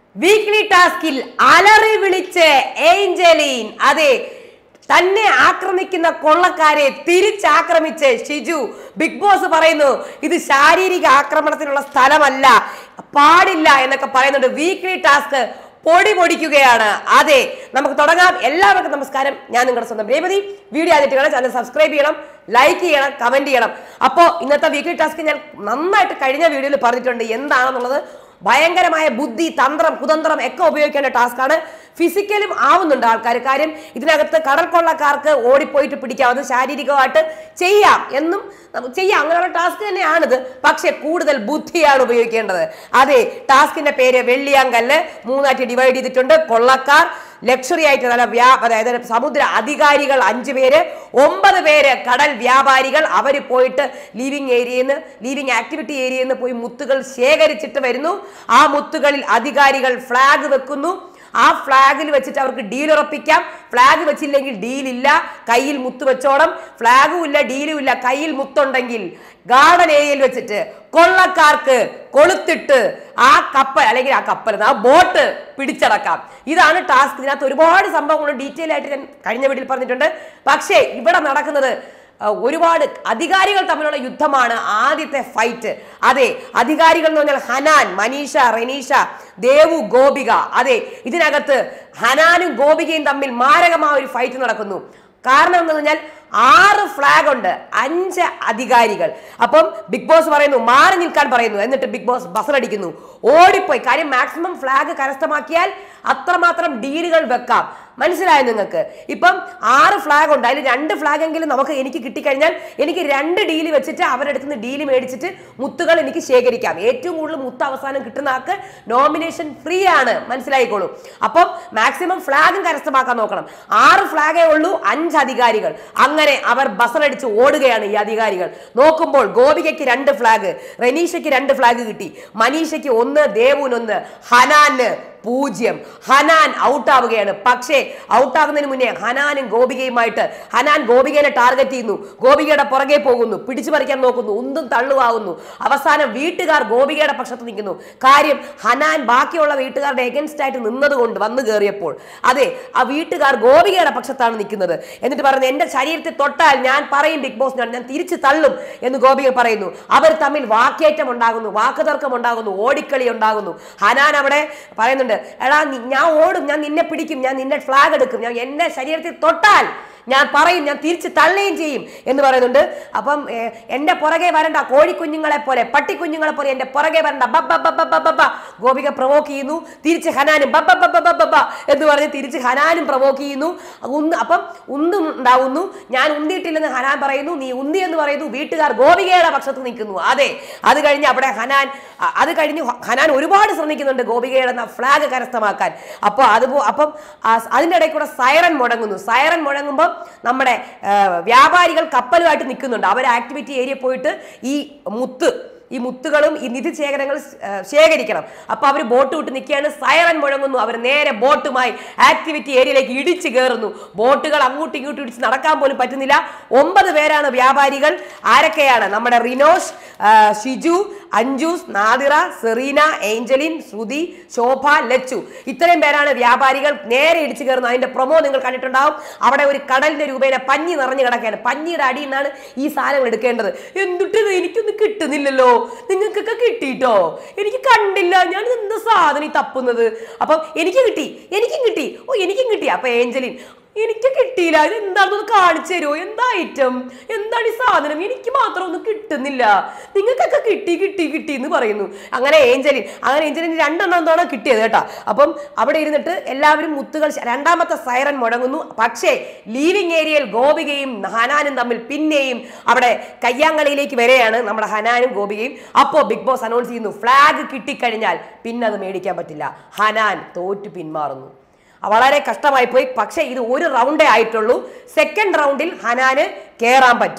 weekly ടാസ്കിൽ അലറി വിളിച്ച് ഏഞ്ചലീൻ അതെ തന്നെ ആക്രമിക്കുന്ന കൊള്ളക്കാരെ തിരിച്ചാക്രമിച്ച് ഷിജു ബിഗ് ബോസ് പറയുന്നു ഇത് ശാരീരിക ആക്രമണത്തിനുള്ള സ്ഥലമല്ല പാടില്ല എന്നൊക്കെ പറയുന്നുണ്ട് വീക്ക്ലി ടാസ്ക് പൊടി പൊടിക്കുകയാണ് അതെ നമുക്ക് തുടങ്ങാം എല്ലാവർക്കും നമസ്കാരം ഞാൻ നിങ്ങളുടെ സ്വന്തം രേവതി വീഡിയോ ആദ്യമായിട്ട് കാണാൻ ചാനൽ സബ്സ്ക്രൈബ് ചെയ്യണം ലൈക്ക് ചെയ്യണം കമന്റ് ചെയ്യണം അപ്പോൾ ഇന്നത്തെ വീക്ക്ലി ടാസ്ക് ഞാൻ നന്നായിട്ട് കഴിഞ്ഞ വീഡിയോയിൽ പറഞ്ഞിട്ടുണ്ട് എന്താണെന്നുള്ളത് ഭയങ്കരമായ ബുദ്ധി തന്ത്രം കുതന്ത്രം ഒക്കെ ഉപയോഗിക്കേണ്ട ടാസ്ക്കാണ് ഫിസിക്കലും ആവുന്നുണ്ട് ആൾക്കാർ കാര്യം ഇതിനകത്ത് കടൽ കൊള്ളക്കാർക്ക് ഓടിപ്പോയിട്ട് പിടിക്കാം അത് ശാരീരികമായിട്ട് ചെയ്യാം എന്നും നമുക്ക് ചെയ്യാം അങ്ങനെയുള്ള ടാസ്ക് തന്നെയാണിത് പക്ഷെ കൂടുതൽ ബുദ്ധിയാണ് ഉപയോഗിക്കേണ്ടത് അതെ ടാസ്കിന്റെ പേര് വെള്ളിയാങ്കല്ല് മൂന്നായിട്ട് ഡിവൈഡ് ചെയ്തിട്ടുണ്ട് കൊള്ളക്കാർ ലക്ഷറി ആയിട്ട് നല്ല വ്യാ അതായത് സമുദ്ര അധികാരികൾ അഞ്ചു പേര് ഒമ്പത് പേര് കടൽ വ്യാപാരികൾ അവർ പോയിട്ട് ലീവിങ് ഏരിയയിൽ നിന്ന് ലീവിങ് ആക്ടിവിറ്റി ഏരിയയിൽ നിന്ന് പോയി മുത്തുകൾ ശേഖരിച്ചിട്ട് വരുന്നു ആ മുത്തുകളിൽ അധികാരികൾ ഫ്ലാഗ് വെക്കുന്നു ആ ഫ്ലാഗിൽ വെച്ചിട്ട് അവർക്ക് ഡീൽ ഉറപ്പിക്കാം ഫ്ലാഗ് വെച്ചില്ലെങ്കിൽ ഡീലില്ല കയ്യിൽ മുത്ത് വെച്ചോണം ഫ്ലാഗും ഇല്ല ഡീലും ഇല്ല കയ്യിൽ മുത്തുണ്ടെങ്കിൽ ഗാർഡൻ ഏരിയയിൽ വെച്ചിട്ട് കൊള്ളക്കാർക്ക് കൊളുത്തിട്ട് ആ കപ്പൽ അല്ലെങ്കിൽ ആ കപ്പൽ ആ ബോട്ട് പിടിച്ചടക്കാം ഇതാണ് ടാസ്ക് ഇതിനകത്ത് ഒരുപാട് സംഭവങ്ങൾ ഡീറ്റെയിൽ ആയിട്ട് ഞാൻ കഴിഞ്ഞ വീട്ടിൽ പറഞ്ഞിട്ടുണ്ട് പക്ഷേ ഇവിടെ നടക്കുന്നത് അഹ് ഒരുപാട് അധികാരികൾ തമ്മിലുള്ള യുദ്ധമാണ് ആദ്യത്തെ ഫൈറ്റ് അതെ അധികാരികൾ എന്ന് പറഞ്ഞാൽ ഹനാൻ മനീഷ റെനീഷ ദേവു ഗോപിക അതെ ഇതിനകത്ത് ഹനാനും ഗോപികയും തമ്മിൽ മാരകമായ ഒരു ഫൈറ്റ് നടക്കുന്നു കാരണം എന്ന് പറഞ്ഞാൽ ആറ് ഫ്ലാഗ് ഉണ്ട് അഞ്ച് അധികാരികൾ അപ്പം ബിഗ് ബോസ് പറയുന്നു മാറി നിൽക്കാൻ പറയുന്നു എന്നിട്ട് ബിഗ് ബോസ് ബസറടിക്കുന്നു ഓടിപ്പോയി കാര്യം മാക്സിമം ഫ്ലാഗ് കരസ്ഥമാക്കിയാൽ അത്രമാത്രം ഡീലുകൾ വെക്കാം മനസ്സിലായോ നിങ്ങൾക്ക് ഇപ്പം ആറ് ഫ്ലാഗ് ഉണ്ട് അതിൽ രണ്ട് ഫ്ലാഗ് എങ്കിലും നമുക്ക് എനിക്ക് കിട്ടിക്കഴിഞ്ഞാൽ എനിക്ക് രണ്ട് ഡീല് വെച്ചിട്ട് അവരുടെ അടുത്ത് നിന്ന് ഡീല് മേടിച്ചിട്ട് മുത്തുകൾ എനിക്ക് ശേഖരിക്കാം ഏറ്റവും കൂടുതൽ മുത്ത് അവസാനം കിട്ടുന്ന ആൾക്ക് നോമിനേഷൻ ഫ്രീ ആണ് മനസ്സിലായിക്കോളൂ അപ്പം മാക്സിമം ഫ്ലാഗും കരസ്ഥമാക്കാൻ നോക്കണം ആറ് ഫ്ലാഗേ ഉള്ളൂ അഞ്ച് അധികാരികൾ അങ്ങനെ അവർ ബസറടിച്ച് ഓടുകയാണ് ഈ അധികാരികൾ നോക്കുമ്പോൾ ഗോപികയ്ക്ക് രണ്ട് ഫ്ലാഗ് റെനീഷയ്ക്ക് രണ്ട് ഫ്ലാഗ് കിട്ടി മനീഷയ്ക്ക് ഒന്ന് ദേവുന് ഒന്ന് ഹനാന് പൂജ്യം ഹനാൻ ഔട്ടാവുകയാണ് പക്ഷേ ഔട്ടാകുന്നതിന് മുന്നേ ഹനാനും ഗോപികയുമായിട്ട് ഹനാൻ ഗോപികയെ ടാർഗറ്റ് ചെയ്യുന്നു ഗോപികയുടെ പുറകെ പോകുന്നു പിടിച്ചു പറിക്കാൻ നോക്കുന്നു ഉന്തും തള്ളുവാകുന്നു അവസാനം വീട്ടുകാർ ഗോപികയുടെ പക്ഷത്ത് നിൽക്കുന്നു കാര്യം ഹനാൻ ബാക്കിയുള്ള വീട്ടുകാരുടെ എഗൻസ്റ്റ് ആയിട്ട് നിന്നതുകൊണ്ട് വന്നു കയറിയപ്പോൾ അതെ ആ വീട്ടുകാർ ഗോപികയുടെ പക്ഷത്താണ് നിൽക്കുന്നത് എന്നിട്ട് പറയുന്നത് എന്റെ ശരീരത്തിൽ തൊട്ടാൽ ഞാൻ പറയും ബിഗ് ബോസ് ഞാൻ തിരിച്ചു തള്ളും എന്ന് ഗോപിക പറയുന്നു അവർ തമ്മിൽ വാക്കേറ്റം ഉണ്ടാകുന്നു വാക്കുതർക്കം ഉണ്ടാകുന്നു ഓടിക്കളി ഉണ്ടാകുന്നു ഹനാൻ അവിടെ പറയുന്നുണ്ട് എടാ നി- ഞാൻ ഓടും ഞാൻ നിന്നെ പിടിക്കും ഞാൻ നിന്നെ ഫ്ലാഗ് എടുക്കും ഞാൻ എന്റെ ശരീരത്തിൽ തൊട്ടാൽ ഞാൻ പറയും ഞാൻ തിരിച്ച് തള്ളുകയും ചെയ്യും എന്ന് പറയുന്നുണ്ട് അപ്പം ഏ, എന്റെ പുറകെ വരണ്ട കോഴിക്കുഞ്ഞുങ്ങളെ പോലെ പട്ടിക്കുഞ്ഞുങ്ങളെ പോലെ എന്റെ പുറകെ വരണ്ട ബബ്ബ ബബ്ബ ബബ്ബ ബബ്ബ ഗോപിക പ്രവോക്ക് ചെയ്യുന്നു തിരിച്ച് ഹനാനും ബബ്ബ ബബ്ബ ബബ്ബ ബബ്ബ എന്ന് പറഞ്ഞ് തിരിച്ച് ഹനാനും പ്രവോക്ക് ചെയ്യുന്നു ഉന്ത് അപ്പം ഉന്തും ഉണ്ടാവുന്നു ഞാൻ ഉന്തിയിട്ടില്ലെന്ന് ഹനാൻ പറയുന്നു നീ ഉന്തി എന്ന് പറയുന്നു വീട്ടുകാർ ഗോപികയുടെ പക്ഷത്ത് നിൽക്കുന്നു അതെ അത് കഴിഞ്ഞ് അവിടെ ഹനാൻ അ- അത് കഴിഞ്ഞ് ഹ- ഹനാൻ ഒരുപാട് ശ്രമിക്കുന്നുണ്ട് ഗോപികയുടെ ഫ്ലാഗ് കരസ്ഥമാക്കാൻ അപ്പോൾ അതുപോ അപ്പം ആ സ് അതിൻ്റെ ഇടയിൽ കൂടെ സൈറൻ മുടങ്ങുന്നു സൈറൻ മുഴങ്ങുമ്പോൾ നമ്മുടെ ആ, വ്യാപാരികൾ കപ്പലുമായിട്ട് നിൽക്കുന്നുണ്ട് അവർ ആക്ടിവിറ്റി ഏരിയ പോയിട്ട് ഈ മുത്ത് ഈ മുത്തുകളും ഈ നിധി ശേഖരങ്ങൾ സ്- ആ, ശേഖരിക്കണം അപ്പൊ അവർ ബോട്ട് വിട്ട് നിൽക്കുകയാണ് സൈറൻ മുഴങ്ങുന്നു അവർ നേരെ ബോട്ടുമായി ആക്ടിവിറ്റി ഏരിയയിലേക്ക് ഇടിച്ചു കയറുന്നു ബോട്ടുകൾ അങ്ങോട്ടും ഇങ്ങോട്ടും ഇടിച്ച് നടക്കാൻ പോലും പറ്റുന്നില്ല ഒമ്പത് പേരാണ് വ്യാപാരികൾ ആരൊക്കെയാണ് നമ്മുടെ റിനോഷ് ആ, ഷിജു അഞ്ജൂസ് നാദിറ സെറീന ഏഞ്ചലിൻ ശ്രുതി ശോഭ ലച്ചു ഇത്രയും പേരാണ് വ്യാപാരികൾ നേരെ ഇടിച്ചു കയറുന്നത് അതിന്റെ പ്രൊമോ നിങ്ങൾ കണ്ടിട്ടുണ്ടാവും അവിടെ ഒരു കടലിന്റെ രൂപേണ പഞ്ഞി നിറഞ്ഞു കിടക്കുകയാണ് പഞ്ഞിയുടെ അടിയിൽ നിന്നാണ് ഈ സാധനങ്ങൾ എടുക്കേണ്ടത് എന്തുട്ട് ഇത് എനിക്കൊന്നും കിട്ടുന്നില്ലല്ലോ നിങ്ങൾക്കൊക്കെ കിട്ടിയിട്ടോ എനിക്ക് കണ്ടില്ല ഞാൻ എന്താ സാധനം ഈ തപ്പുന്നത് അപ്പം എനിക്ക് കിട്ടി എനിക്കും കിട്ടി ഓ എനിക്കും കിട്ടി അപ്പൊ ഏഞ്ചലിൻ എനിക്ക് കിട്ടിയില്ല ഇത് എന്താണെന്ന് കാണിച്ചു തരുമോ എന്താ ഐറ്റം എന്താണ് ഈ സാധനം എനിക്ക് മാത്രം ഒന്നും കിട്ടുന്നില്ല നിങ്ങൾക്കൊക്കെ കിട്ടി കിട്ടി കിട്ടി എന്ന് പറയുന്നു അങ്ങനെ ഏഞ്ചലിൻ അങ്ങനെ ഏഞ്ചലിന് രണ്ടെണ്ണം എന്തോണോ കിട്ടിയത് കേട്ടോ അപ്പം അവിടെ ഇരുന്നിട്ട് എല്ലാവരും മുത്തുകൾ ശ- രണ്ടാമത്തെ സൈറൻ മുടങ്ങുന്നു പക്ഷേ ലീവിംഗ് ഏരിയയിൽ ഗോപികയും ഹനാനും തമ്മിൽ പിന്നെയും അവിടെ കയ്യാങ്കളിയിലേക്ക് വരെയാണ് നമ്മുടെ ഹനാനും ഗോപികയും അപ്പോൾ ബിഗ് ബോസ് അനൗൺസ് ചെയ്യുന്നു ഫ്ലാഗ് കിട്ടിക്കഴിഞ്ഞാൽ പിന്നെ അത് മേടിക്കാൻ പറ്റില്ല ഹനാൻ തോറ്റു പിന്മാറുന്നു വളരെ കഷ്ടമായി പോയി പക്ഷേ ഇത് ഒരു റൗണ്ടേ ആയിട്ടുള്ളൂ സെക്കൻഡ് റൗണ്ടിൽ ഹനാന് കയറാൻ പറ്റും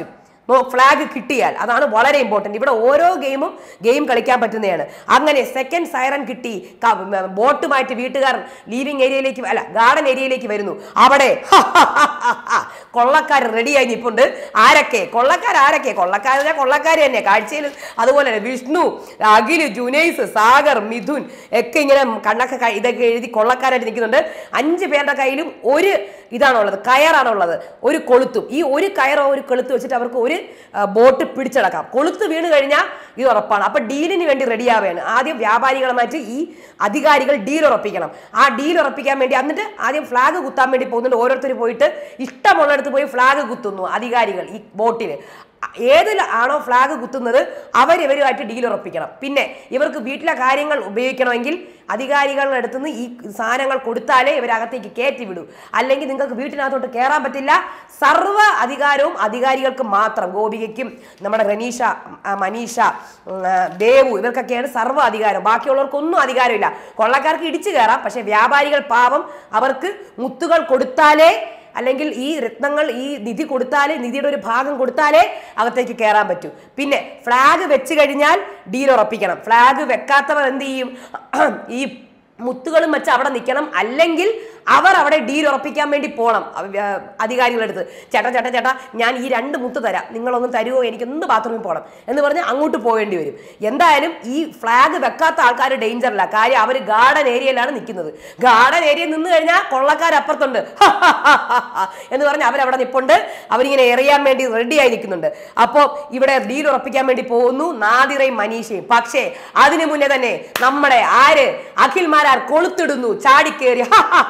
ഫ്ലാഗ് കിട്ടിയാൽ അതാണ് വളരെ ഇമ്പോർട്ടന്റ് ഇവിടെ ഓരോ ഗെയിമും ഗെയിം കളിക്കാൻ പറ്റുന്നതാണ് അങ്ങനെ സെക്കൻഡ് സൈറൻ കിട്ടി ക- ഉം, ബോട്ടുമായിട്ട് വീട്ടുകാർ ലീവിംഗ് ഏരിയയിലേക്ക് അല്ല ഗാർഡൻ ഏരിയയിലേക്ക് വരുന്നു അവിടെ കൊള്ളക്കാർ റെഡിയായി നിൽപ്പുണ്ട് ആരൊക്കെ കൊള്ളക്കാർ ആരൊക്കെ കൊള്ളക്കാർ കൊള്ളക്കാർ തന്നെ കാഴ്ചയിൽ അതുപോലെ തന്നെ വിഷ്ണു അഖില് ജുനൈസ് സാഗർ മിഥുൻ ഒക്കെ ഇങ്ങനെ കണ്ണൊക്കെ ക- ഇതൊക്കെ എഴുതി കൊള്ളക്കാരായിട്ട് നിൽക്കുന്നുണ്ട് അഞ്ച് പേരുടെ കയ്യിലും ഒരു ഇതാണുള്ളത് കയറാണുള്ളത് ഒരു കൊളുത്തും ഈ ഒരു കയറോ ഒരു കൊളുത്ത് വെച്ചിട്ട് അവർക്ക് ഒരു ആ, ബോട്ട് പിടിച്ചടക്കാം കൊളുത്ത് വീണ് കഴിഞ്ഞാൽ ഇത് ഉറപ്പാണ് അപ്പൊ ഡീലിന് വേണ്ടി റെഡിയാവുകയാണ് ആദ്യം വ്യാപാരികളുമായിട്ട് ഈ അധികാരികൾ ഡീൽ ഉറപ്പിക്കണം ആ ഡീൽ ഉറപ്പിക്കാൻ വേണ്ടി എന്നിട്ട് ആദ്യം ഫ്ലാഗ് കുത്താൻ വേണ്ടി പോകുന്നുണ്ട് ഓരോരുത്തർ പോയിട്ട് ഇഷ്ടമുള്ളിടത്ത് പോയി ഫ്ലാഗ് കുത്തുന്നു അധികാരികൾ ഈ ബോട്ടിൽ ഏതിൽ ആണോ ഫ്ലാഗ് കുത്തുന്നത് അവരിവരുമായിട്ട് ഡീൽ ഉറപ്പിക്കണം പിന്നെ ഇവർക്ക് വീട്ടിലെ കാര്യങ്ങൾ ഉപയോഗിക്കണമെങ്കിൽ അധികാരികളുടെ അടുത്ത് നിന്ന് ഈ സാധനങ്ങൾ കൊടുത്താലേ ഇവരകത്തേക്ക് കയറ്റി വിടൂ അല്ലെങ്കിൽ നിങ്ങൾക്ക് വീട്ടിനകത്തോട്ട് കയറാൻ പറ്റില്ല സർവ്വ അധികാരവും അധികാരികൾക്ക് മാത്രം ഗോപികയ്ക്കും നമ്മുടെ റനീഷ ആ, മനീഷ ഉം, ആ, ദേവു ഇവർക്കൊക്കെയാണ് സർവ്വ അധികാരം ബാക്കിയുള്ളവർക്കൊന്നും അധികാരമില്ല കൊള്ളക്കാർക്ക് ഇടിച്ചു കയറാം പക്ഷെ വ്യാപാരികൾ പാവം അവർക്ക് മുത്തുകൾ കൊടുത്താലേ അല്ലെങ്കിൽ ഈ രത്നങ്ങൾ ഈ നിധി കൊടുത്താലേ നിധിയുടെ ഒരു ഭാഗം കൊടുത്താലേ അകത്തേക്ക് കയറാൻ പറ്റൂ പിന്നെ ഫ്ലാഗ് വെച്ച് കഴിഞ്ഞാൽ ഡീൽ ഉറപ്പിക്കണം ഫ്ലാഗ് വെക്കാത്തവർ എന്ത് ചെയ്യും ഈ മുത്തുകളും വെച്ച് അവിടെ നിൽക്കണം അല്ലെങ്കിൽ അവർ അവിടെ ഡീൽ ഉറപ്പിക്കാൻ വേണ്ടി പോകണം അധികാരികളെടുത്ത് ചേട്ടാ ചേട്ടാ ചേട്ടാ ഞാൻ ഈ രണ്ട് മുത്ത് തരാം നിങ്ങളൊന്ന് തരുമോ എനിക്കൊന്ന് ബാത്റൂമിൽ പോകണം എന്ന് പറഞ്ഞ് അങ്ങോട്ട് പോകേണ്ടി വരും എന്തായാലും ഈ ഫ്ലാഗ് വെക്കാത്ത ആൾക്കാർ ഡേഞ്ചറില്ല കാര്യം അവർ ഗാർഡൻ ഏരിയയിലാണ് നിൽക്കുന്നത് ഗാർഡൻ ഏരിയയിൽ നിന്ന് കഴിഞ്ഞാൽ കൊള്ളക്കാർ അപ്പുറത്തുണ്ട് എന്ന് പറഞ്ഞ് അവരവിടെ നിൽപ്പുണ്ട് അവരിങ്ങനെ എറിയാൻ വേണ്ടി റെഡിയായി നിൽക്കുന്നുണ്ട് അപ്പോൾ ഇവിടെ ഡീൽ ഉറപ്പിക്കാൻ വേണ്ടി പോകുന്നു നാദിറയും മനീഷയും പക്ഷേ അതിനു മുന്നേ തന്നെ നമ്മുടെ ആര് അഖിൽമാരാർ കൊളുത്തിടുന്നു ചാടിക്കേറി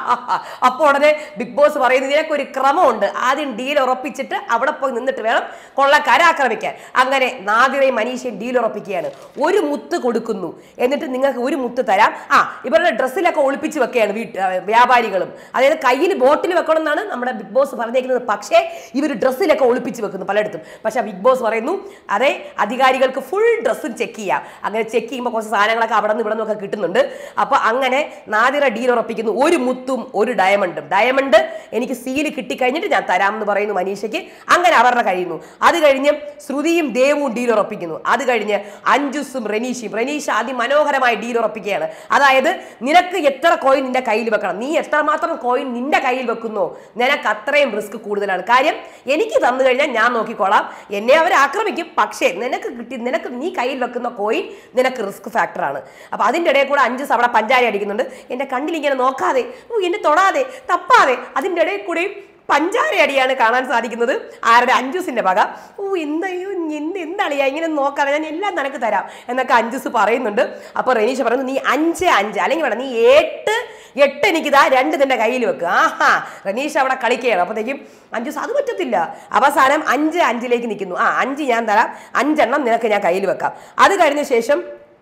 അപ്പോൾ ഉടനെ ബിഗ് ബോസ് പറയുന്നു ഇതിനൊക്കെ ഒരു ക്രമമുണ്ട് ആദ്യം ഡീൽ ഉറപ്പിച്ചിട്ട് അവിടെ പോയി നിന്നിട്ട് വേണം കൊള്ളക്കാരെ ആക്രമിക്കാൻ അങ്ങനെ നാദിറയും മനീഷയും ഡീൽ ഉറപ്പിക്കുകയാണ് ഒരു മുത്ത് കൊടുക്കുന്നു എന്നിട്ട് നിങ്ങൾക്ക് ഒരു മുത്ത് തരാം ആ ഇവരുടെ ഡ്രസ്സിലൊക്കെ ഒളിപ്പിച്ച് വെക്കുകയാണ് വീട്ട് ആ, വ്യാപാരികളും അതായത് കയ്യിൽ ബോട്ടിൽ വെക്കണം എന്നാണ് നമ്മുടെ ബിഗ് ബോസ് പറഞ്ഞേക്കുന്നത് പക്ഷേ ഇവർ ഡ്രസ്സിലൊക്കെ ഒളിപ്പിച്ച് വെക്കുന്നു പലയിടത്തും പക്ഷേ ബിഗ് ബോസ് പറയുന്നു അതെ അധികാരികൾക്ക് ഫുൾ ഡ്രസ്സും ചെക്ക് ചെയ്യാം അങ്ങനെ ചെക്ക് ചെയ്യുമ്പോൾ കുറച്ച് സാധനങ്ങളൊക്കെ അവിടെ നിന്ന് ഇവിടെ നിന്നൊക്കെ കിട്ടുന്നുണ്ട് അപ്പോൾ അങ്ങനെ നാദിറ ഡീൽ ഉറപ്പിക്കുന്നു ഒരു മുത്തും ഒരു ഡയമണ്ടും ഡയമണ്ട് എനിക്ക് സീല് കിട്ടിക്കഴിഞ്ഞിട്ട് ഞാൻ തരാമെന്ന് പറയുന്നു മനീഷയ്ക്ക് അങ്ങനെ അവരുടെ കഴിയുന്നു അത് കഴിഞ്ഞ് ശ്രുതിയും ദേവും ഡീൽ ഉറപ്പിക്കുന്നു അത് കഴിഞ്ഞ് അഞ്ജുസും റനീഷയും റനീഷ അതിമനോഹരമായി ഡീൽ ഉറപ്പിക്കുകയാണ് അതായത് നിനക്ക് എത്ര കോയിൻ നിന്റെ കയ്യിൽ വെക്കണം നീ എത്രമാത്രം കോയിൻ നിന്റെ കയ്യിൽ വെക്കുന്നോ നിനക്ക് അത്രയും റിസ്ക് കൂടുതലാണ് കാര്യം എനിക്ക് തന്നു കഴിഞ്ഞാൽ ഞാൻ നോക്കിക്കോളാം എന്നെ അവർ ആക്രമിക്കും പക്ഷേ നിനക്ക് കിട്ടി നിനക്ക് നീ കയ്യിൽ വെക്കുന്ന കോയിൻ നിനക്ക് റിസ്ക് ഫാക്ടറാണ് അപ്പൊ അതിൻ്റെ ഇടയിൽ കൂടെ അഞ്ച് അവിടെ പഞ്ചായ അടിക്കുന്നുണ്ട് എൻ്റെ കണ്ണിൽ ഇങ്ങനെ നോക്കാതെ ഓ എന്നെ തൊടാതെ തപ്പാതെ അതിൻ്റെ ഇടയിൽ കൂടെയും പഞ്ചാര അടിയാണ് കാണാൻ സാധിക്കുന്നത് ആരുടെ അഞ്ചൂസിന്റെ വക ഓ എന്തായോ എന്ത് എന്താളിയാ ഇങ്ങനെ നോക്കാതെ ഞാൻ എല്ലാം നിനക്ക് തരാം എന്നൊക്കെ അഞ്ചൂസ് പറയുന്നുണ്ട് അപ്പോൾ റെനീഷ പറയുന്നു നീ അഞ്ച് അഞ്ച് അല്ലെങ്കിൽ വേണം നീ എട്ട് എട്ട് എനിക്കിതാ രണ്ട് നിന്റെ കയ്യിൽ വെക്കുക ആഹാ റനീഷ് അവിടെ കളിക്കുകയാണ് അപ്പോഴത്തേക്കും അഞ്ചൂസ് അത് പറ്റത്തില്ല അവസാനം അഞ്ച് അഞ്ചിലേക്ക് നിൽക്കുന്നു ആ അഞ്ച് ഞാൻ തരാം അഞ്ചെണ്ണം നിനക്ക് ഞാൻ കയ്യിൽ വെക്കാം അത് കഴിഞ്ഞ ശേഷം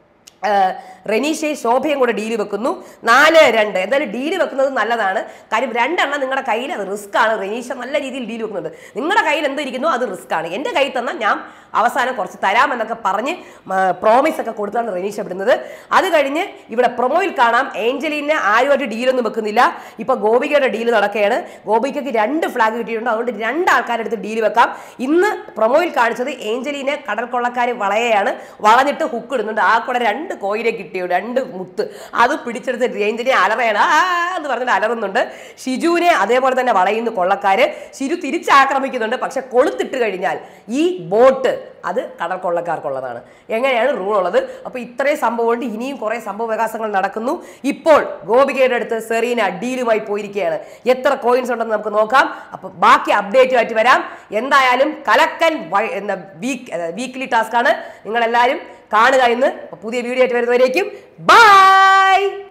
ആ, റെനീഷയും ശോഭയും കൂടെ ഡീല് വെക്കുന്നു നാല് രണ്ട് എന്തായാലും ഡീല് വെക്കുന്നത് നല്ലതാണ് കാര്യം രണ്ടെണ്ണം നിങ്ങളുടെ കയ്യിൽ അത് റിസ്ക് ആണ് റെനീഷ നല്ല രീതിയിൽ ഡീൽ വെക്കുന്നുണ്ട് നിങ്ങളുടെ കയ്യിൽ എന്തിരിക്കുന്നു അത് റിസ്ക് ആണ് എൻ്റെ കയ്യിൽ തന്നാൽ ഞാൻ അവസാനം കുറച്ച് തരാമെന്നൊക്കെ പറഞ്ഞ് പ്രോമിസ് ഒക്കെ കൊടുത്താണ് റെനീഷ വിടുന്നത് അത് കഴിഞ്ഞ് ഇവിടെ പ്രൊമോയിൽ കാണാം ഏഞ്ചലിനെ ആരുമായിട്ട് ഡീലൊന്നും വെക്കുന്നില്ല ഇപ്പൊ ഗോപികയുടെ ഡീല് നടക്കുകയാണ് ഗോപികയ്ക്ക് രണ്ട് ഫ്ലാഗ് കിട്ടിയിട്ടുണ്ട് അതുകൊണ്ട് രണ്ട് ആൾക്കാരുടെ അടുത്ത് ഡീല് വെക്കാം ഇന്ന് പ്രൊമോയിൽ കാണിച്ചത് ഏഞ്ചലിനെ കടൽ കൊള്ളക്കാർ വളയെയാണ് വളഞ്ഞിട്ട് ഹുക്ക് ഇടുന്നുണ്ട് ആ കൂടെ രണ്ട് കോയിനെ കിട്ടിയോ രണ്ട് മുത്ത് അത് പിടിച്ചെടുത്ത് ഏഞ്ചലിനെ അലറയാണ് ആ എന്ന് പറഞ്ഞിട്ട് അലറുന്നുണ്ട് ഷിജുവിനെ അതേപോലെ തന്നെ വളയുന്നു കൊള്ളക്കാര് ഷിജു തിരിച്ചാക്രമിക്കുന്നുണ്ട് പക്ഷെ കൊളുത്തിട്ട് കഴിഞ്ഞാൽ ഈ ബോട്ട് അത് കടൽ കൊള്ളക്കാർക്കുള്ളതാണ് എങ്ങനെയാണ് റൂൾ ഉള്ളത് അപ്പോൾ ഇത്രയും സംഭവമുണ്ട് ഇനിയും കുറേ സംഭവ വികാസങ്ങൾ നടക്കുന്നു ഇപ്പോൾ ഗോപികയുടെ അടുത്ത് സെറീന ഡീലുമായി പോയിരിക്കുകയാണ് എത്ര കോയിൻസ് ഉണ്ടെന്ന് നമുക്ക് നോക്കാം അപ്പോൾ ബാക്കി അപ്ഡേറ്റുമായിട്ട് വരാം എന്തായാലും കലക്കൻ വൈ- എന്താ വീക്ക് വീക്ക്ലി ടാസ്ക് ആണ് നിങ്ങളെല്ലാവരും കാണുക എന്ന് പുതിയ വീഡിയോ ആയിട്ട് വരുന്നവരേക്കും ബൈ